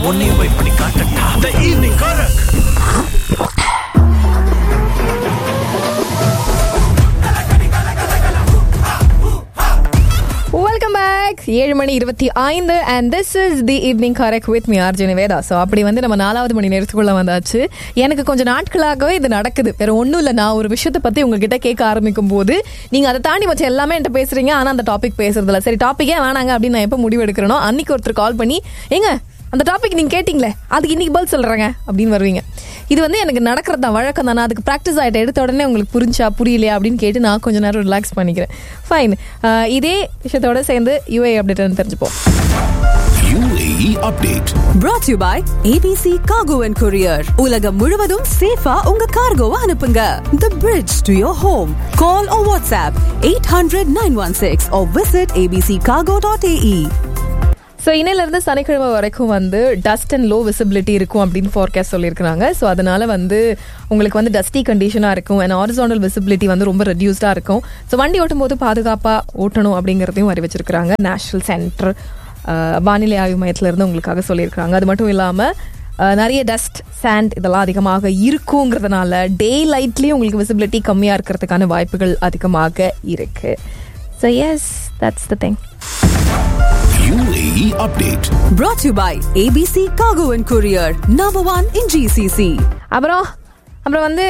உன்னையும் போய் பண்ணி காட்டட்டா the evening correct welcome back ஏழு மணி இருபத்தி ஐந்து and this is the evening correct with me Arjini Veda so அப்படி வந்து நம்ம நாலாவது மணி நேரத்துக்குள்ள வந்தாச்சு எனக்கு கொஞ்சம் நாட்களாகவே இது நடக்குது வேற ஒன்றும் இல்லை நான் ஒரு விஷயத்தை பற்றி உங்ககிட்ட கேட்க ஆரம்பிக்கும் போது நீங்கள் அதை தாண்டி வச்சு எல்லாமே என்கிட்ட பேசுறீங்க ஆனால் அந்த டாபிக் பேசுறது இல்லை சரி டாப்பிக்கே வேணாங்க அப்படின்னு நான் எப்போ முடிவு எடுக்கிறேனோ அன்னைக்கு ஒருத்தர் கால் பண்ணி ஏங்க அந்த டாபிக் நீங்கள் கேட்டிங்களே அதுக்கு இன்னைக்கு பதில் சொல்கிறேங்க அப்படின்னு வருவீங்க இது வந்து எனக்கு நடக்கிறது தான் வழக்கம் தான் நான் அதுக்கு ப்ராக்டிஸ் ஆகிட்ட எடுத்த உடனே உங்களுக்கு புரிஞ்சா புரியலையா அப்படின்னு கேட்டு நான் கொஞ்ச நேரம் ரிலாக்ஸ் பண்ணிக்கிறேன் ஃபைன் இதே விஷயத்தோட சேர்ந்து யூஏ அப்டேட் தெரிஞ்சுப்போம் UAE update. brought to you by ABC Cargo and Courier. உலகம் முழுவதும் சேஃபா உங்க கார்கோவை அனுப்புங்க. The bridge to your home. Call or WhatsApp 800-916 or visit abccargo.ae. So இன்னையிலேருந்து சனிக்கிழமை வரைக்கும் வந்து டஸ்ட் அண்ட் லோ விசிபிலிட்டி இருக்கும் அப்படின்னு ஃபோர்காஸ்ட் சொல்லியிருக்காங்க ஸோ அதனால வந்து உங்களுக்கு வந்து டஸ்டி கண்டிஷனாக இருக்கும் அண்ட் ஹாரிசானல் விசிபிலிட்டி வந்து ரொம்ப ரெடியூஸ்டாக இருக்கும் ஸோ வண்டி ஓட்டும் போது பாதுகாப்பாக ஓட்டணும் அப்படிங்கிறதையும் அறிவிச்சிருக்கிறாங்க நேஷனல் சென்டர் வானிலை ஆய்வு மையத்திலேருந்து உங்களுக்காக சொல்லியிருக்காங்க அது மட்டும் இல்லாமல் நிறைய டஸ்ட் சாண்ட் இதெல்லாம் அதிகமாக இருக்குங்கிறதுனால டே லைட்லேயும் உங்களுக்கு விசிபிலிட்டி கம்மியாக இருக்கிறதுக்கான வாய்ப்புகள் அதிகமாக இருக்கு so yes that's the thing UAE update. Brought to you by ABC Cargo and Courier. Number one in GCC. அப்புறம் அப்புறம் வந்து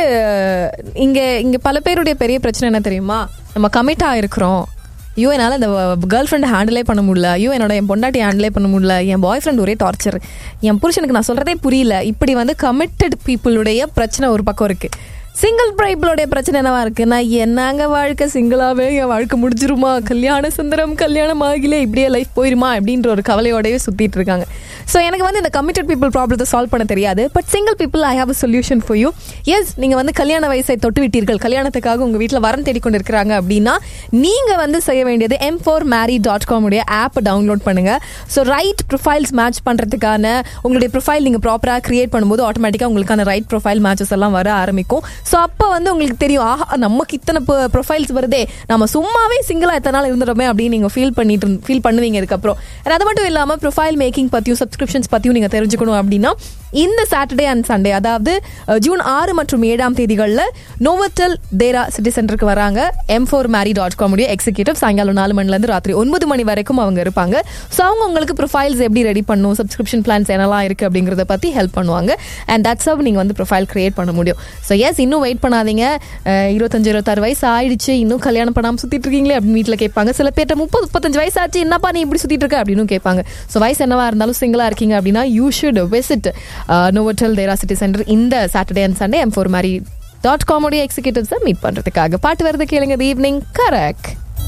இங்க இங்க பல பேருடைய பெரிய பிரச்சனை என்ன தெரியுமா நம்ம கமிட் ஆயிருக்கிறோம் ஐயோ என்னால் இந்த கேர்ள் ஃப்ரெண்ட் ஹேண்டிலே பண்ண முடியல ஐயோ என்னோட என் பொண்டாட்டி ஹேண்டிலே பண்ண முடியல என் பாய் ஃப்ரெண்ட் ஒரே டார்ச்சர் என் புருஷனுக்கு நான் சொல்றதே புரியல இப்படி வந்து கமிட்டட் பீப்புளுடைய பிரச்சனை ஒரு பக்கம் இருக்கு சிங்கிள் பிரைபிளுடைய பிரச்சனை என்னவா இருக்கு நான் என்னங்க வாழ்க்கை சிங்கிளாவே என் வாழ்க்கை முடிஞ்சிருமா கல்யாண சுந்தரம் கல்யாணம் ஆகிலே இப்படியே லைஃப் போயிருமா அப்படின்ற ஒரு கவலையோடவே சுத்திட்டு இருக்காங்க ஸோ எனக்கு வந்து இந்த கமிட்டட் பீப்புள் ப்ராப்ளத்தை சால்வ் பண்ண தெரியாது but single people I have a solution for you yes நீங்க வந்து கல்யாண வயசை தொட்டு விட்டீர்கள் கல்யாணத்துக்காக உங்க வீட்டில் வரன் தேடிக்கொண்டு இருக்கிறாங்க அப்படின்னா நீங்க வந்து செய்ய வேண்டியது M four marry dot com உடைய ஆப் டவுன்லோட் பண்ணுங்க ஸோ ரைட் ப்ரொஃபைல்ஸ் மேட்ச் பண்றதுக்கான உங்களுடைய ப்ரொஃபைல் நீங்க ப்ராப்பராக கிரியேட் பண்ணும்போது ஆட்டோமேட்டிக்காக உங்களுக்கான ரைட் ப்ரொஃபைல் மேட்சஸ் எல்லாம் வர ஆரம்பிக்கும் ஸோ அப்போ வந்து உங்களுக்கு தெரியும் ஆஹா நமக்கு இத்தனை ப்ரொஃபைல்ஸ் வருதே நம்ம சும்மாவே சிங்கிளாக எத்தனை நாள் இருந்துடுறோமே அப்படின்னு நீங்கள் ஃபீல் பண்ணிட்டு ஃபீல் பண்ணுவீங்க இதுக்கப்புறம் And அது மட்டும் இல்லாமல் ப்ரொஃபைல் மேக்கிங் பற்றியும் சப்ஸ்கிரிப்ஷன்ஸ் பற்றியும் நீங்கள் தெரிஞ்சுக்கணும் அப்படின்னா இந்த சாட்டர்டே அண்ட் சண்டே அதாவது அஹ், ஜூன் ஆறு மற்றும் ஏழாம் தேதிகளில் நோவட்டல் தேரா சிட்டி சென்டருக்கு வராங்க M four marry dot com உடைய எக்ஸிக்யூட்டிவ் சாயங்காலம் நாலு மணிலேருந்து ராத்திரி ஒன்பது மணி வரைக்கும் அவங்க இருப்பாங்க ஸோ அவங்க உங்களுக்கு ப்ரொஃபைல்ஸ் எப்படி ரெடி பண்ணணும் சப்ஸ்கிரிப்ஷன் பிளான்ஸ் என்னெல்லாம் இருக்குது அப்படிங்கிறத பற்றி ஹெல்ப் பண்ணுவாங்க அண்ட் தட்ஸ் ஹவ் நீங்கள் வந்து ப்ரொஃபைல் கிரியேட் பண்ண முடியும் ஸோ எஸ் இன்னும் வெயிட் பண்ணாதீங்க அஹ், இருபத்தஞ்சு இருபத்தாறு வயசு ஆயிடுச்சு இன்னும் கல்யாணம் பண்ணாமல் சுற்றிட்டு இருக்கீங்களே அப்படின்னு வீட்டில் கேட்பாங்க சில பேர்ட்ட முப்பது முப்பத்தஞ்சு வயசு ஆச்சு என்னப்பா நீ இப்படி சுற்றிட்டு இருக்க அப்படின்னு கேட்பாங்க ஸோ வயசு என்னவா இருந்தாலும் சிங்கிளாக இருக்கீங்க அப்படின்னா you should visit Novotel Deira city centre இந்த Saturday and Sunday M four மாதிரி டாட் காமோடைய எக்ஸிக்யூட்டிவ்ஸை மீட் பண்ணுறதுக்காக பாட்டு வருது கேளுங்க evening correct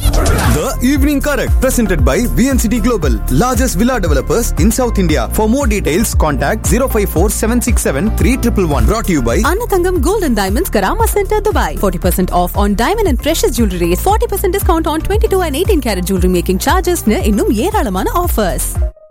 The Evening Correct, presented by VNCT Global, largest villa developers in South India. For more details, contact 054 767 3111. Brought to you by Anatangam Gold and Diamonds Karama Center, Dubai. 40% off on diamond and precious jewelry. 40% discount on 22 and 18 karat jewelry making charges. இன்னும் ஏராளமான offers.